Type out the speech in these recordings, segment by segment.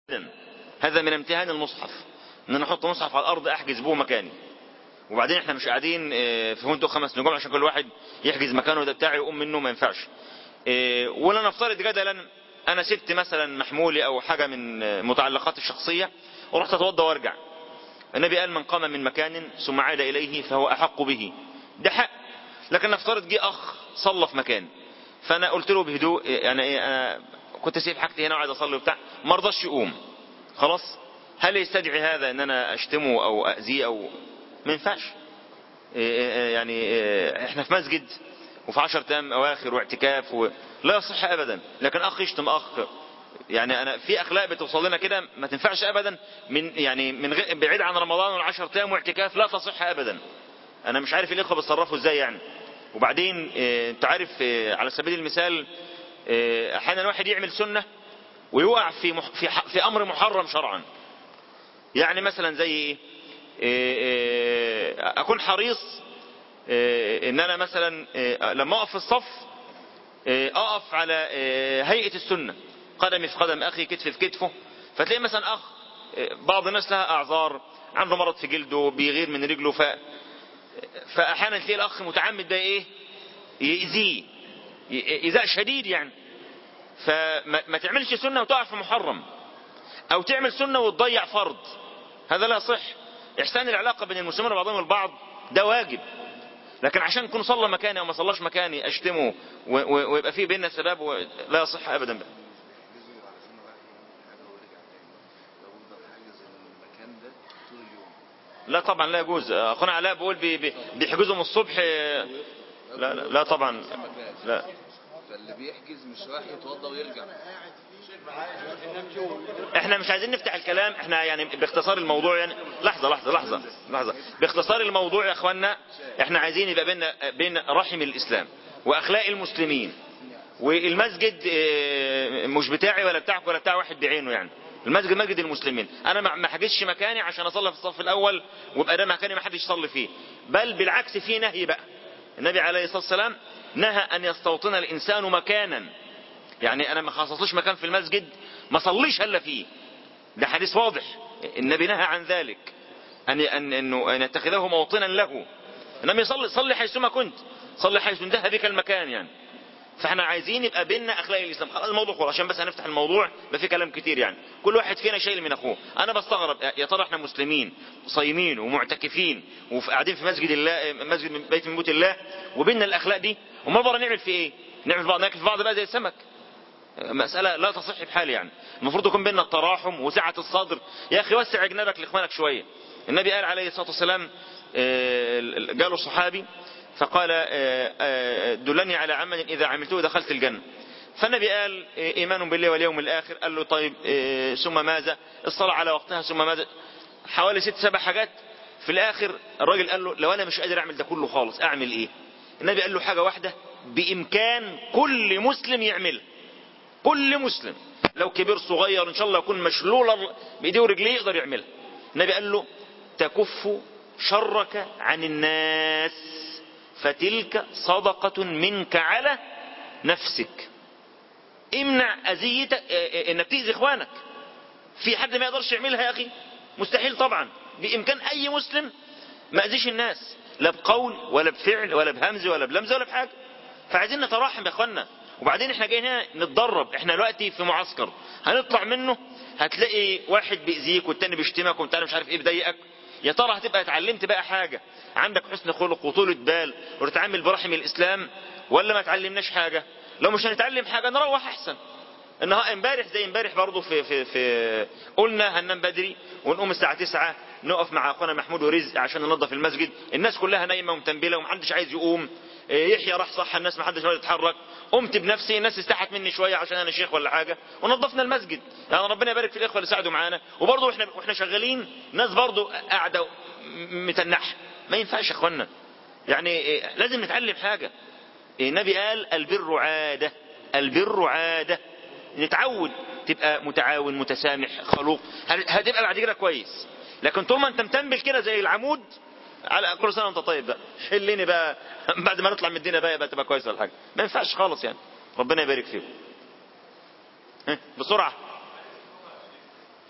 هذا من امتهان المصحف ان انا احط مصحف على الارض احجز به مكاني وبعدين احنا مش قاعدين اه، في فندق خمس نجوم عشان كل واحد يحجز مكانه ده بتاعي ويقوم منه ما ينفعش اه، ولا نفترض جدلا انا سبت مثلا محمولي او حاجه من اه، متعلقاتي الشخصيه ورحت اتوضى وارجع النبي قال من قام من مكان ثم عاد اليه فهو احق به ده حق لكن نفترض جه اخ صلى في مكان فانا قلت له بهدوء اه، يعني ايه انا كنت سايب حاجتي هنا وعايز اصلي وبتاع ما رضاش يقوم خلاص هل يستدعي هذا ان انا اشتمه او اذيه او ما ينفعش إيه إيه يعني إيه احنا في مسجد وفي عشر ايام اواخر واعتكاف و... لا يصح ابدا لكن اخ يشتم اخ يعني انا في اخلاق بتوصل لنا كده ما تنفعش ابدا من يعني من غير بعيد عن رمضان والعشر ايام واعتكاف لا تصح ابدا انا مش عارف الاخوه بيتصرفوا ازاي يعني وبعدين إيه انت عارف إيه على سبيل المثال إيه احيانا واحد يعمل سنه ويقع في مح... في, ح... في امر محرم شرعا يعني مثلا زي ايه إيه إيه اكون حريص إيه ان انا مثلا إيه لما اقف في الصف إيه اقف على إيه هيئة السنة قدمي في قدم اخي كتفي في كتفه فتلاقي مثلا اخ إيه بعض الناس لها اعذار عنده مرض في جلده بيغير من رجله ف فاحيانا تلاقي الاخ متعمد ده ايه يأذيه ايذاء شديد يعني فما ما تعملش سنة وتقع في محرم او تعمل سنة وتضيع فرض هذا لا صح احسان العلاقة بين المسلمين وبعضهم البعض ده واجب لكن عشان يكون صلى مكاني او ما صلاش مكاني اشتمه و- و- ويبقى فيه بيننا سباب و- لا يصح ابدا بقى. يحجزوا على سنه رايح يوم حاجه ورجع تاني لو يفضل حاجز المكان ده طول اليوم لا طبعا لا يجوز اخونا علاء بيقول بي- بي- بيحجزوا من الصبح لا لا, لا طبعا لا فاللي بيحجز مش رايح يتوضى ويرجع احنا مش عايزين نفتح الكلام احنا يعني باختصار الموضوع يعني لحظة لحظة لحظة لحظة باختصار الموضوع يا اخوانا احنا عايزين يبقى بين بين رحم الاسلام واخلاق المسلمين والمسجد اه، مش بتاعي ولا بتاعك ولا بتاع واحد بعينه يعني المسجد مسجد المسلمين انا ما ما حجزش مكاني عشان اصلي في الصف الاول ويبقى ده مكاني ما حدش يصلي فيه بل بالعكس في نهي بقى النبي عليه الصلاة والسلام نهى ان يستوطن الانسان مكانا يعني انا ما خصصلوش مكان في المسجد ما صليش الا فيه ده حديث واضح النبي نهى عن ذلك ان ان انه ان يتخذه موطنا له انما يصلي صلي حيثما كنت صلي حيث انتهى بك المكان يعني فاحنا عايزين يبقى بيننا اخلاق الاسلام خلاص الموضوع خلاص عشان بس هنفتح الموضوع ما في كلام كتير يعني كل واحد فينا شايل من اخوه انا بستغرب يا ترى احنا مسلمين صايمين ومعتكفين وقاعدين في مسجد الله مسجد من بيت من بيوت الله وبيننا الاخلاق دي وما بره نعمل في ايه نعمل في بعض ناكل في بعض بقى زي السمك مسألة لا تصح بحال يعني المفروض يكون بيننا التراحم وسعة الصدر يا أخي وسع جنابك لإخوانك شوية النبي قال عليه الصلاة والسلام آه، جاله صحابي فقال آه، آه، دلني على عمل إذا عملته دخلت الجنة فالنبي قال آه، إيمان بالله واليوم الآخر قال له طيب آه، ثم ماذا الصلاة على وقتها ثم ماذا حوالي ست سبع حاجات في الآخر الراجل قال له لو أنا مش قادر أعمل ده كله خالص أعمل إيه النبي قال له حاجة واحدة بإمكان كل مسلم يعملها كل مسلم لو كبير صغير ان شاء الله يكون مشلول بايديه ورجليه يقدر يعملها النبي قال له تكف شرك عن الناس فتلك صدقة منك على نفسك امنع اذيتك اه، انك تأذي اخوانك في حد ما يقدرش يعملها يا اخي مستحيل طبعا بامكان اي مسلم ما اذيش الناس لا بقول ولا بفعل ولا بهمز ولا بلمز ولا بحاجه فعايزين نتراحم يا اخوانا وبعدين احنا جايين هنا نتدرب احنا دلوقتي في معسكر هنطلع منه هتلاقي واحد بيأذيك والتاني بيشتمك والتاني مش عارف ايه بيضايقك يا ترى هتبقى اتعلمت بقى حاجة عندك حسن خلق وطولة بال وتتعامل برحم الاسلام ولا ما تعلمناش حاجة لو مش هنتعلم حاجة نروح احسن النهار امبارح زي امبارح برضه في في في قلنا هننام بدري ونقوم الساعة 9 نقف مع اخونا محمود ورزق عشان ننظف المسجد الناس كلها نايمة ومتنبلة ومحدش عايز يقوم إيه، يحيى راح صح الناس محدش راضي يتحرك قمت بنفسي الناس استحت مني شوية عشان انا شيخ ولا حاجة ونظفنا المسجد يعني ربنا يبارك في الاخوة اللي ساعدوا معانا وبرضه واحنا واحنا شغالين ناس برضه قاعدة متنحة ما ينفعش يا اخوانا يعني إيه، لازم نتعلم حاجة النبي قال البر عادة البر عادة نتعود تبقى متعاون متسامح خلوق هتبقى بعد كده كويس لكن طول ما انت متنبل كده زي العمود على كل سنه وانت طيب بقى حلني بقى بعد ما نطلع من الدنيا بقى يبقى تبقى كويس ولا حاجه ما ينفعش خالص يعني ربنا يبارك فيكم ها، بسرعه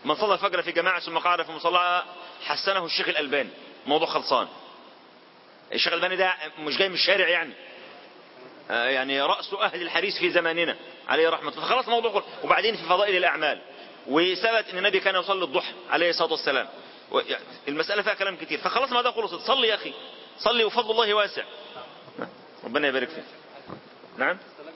من صلى الفجر في جماعة ثم قعد في مصلى حسنه الشيخ الألباني موضوع خلصان الشيخ الألباني ده مش جاي من الشارع يعني آه يعني رأس أهل الحديث في زماننا عليه رحمة الله فخلاص موضوع خلص. وبعدين في فضائل الأعمال وثبت ان النبي كان يصلي الضحى عليه الصلاة والسلام و- يعني المسألة فيها كلام كتير فخلاص ما ده خلصت صلي يا أخي صلي وفضل الله واسع ربنا يبارك فيك نعم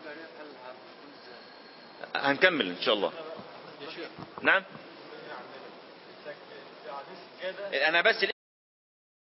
هنكمل ان شاء الله نعم انا بس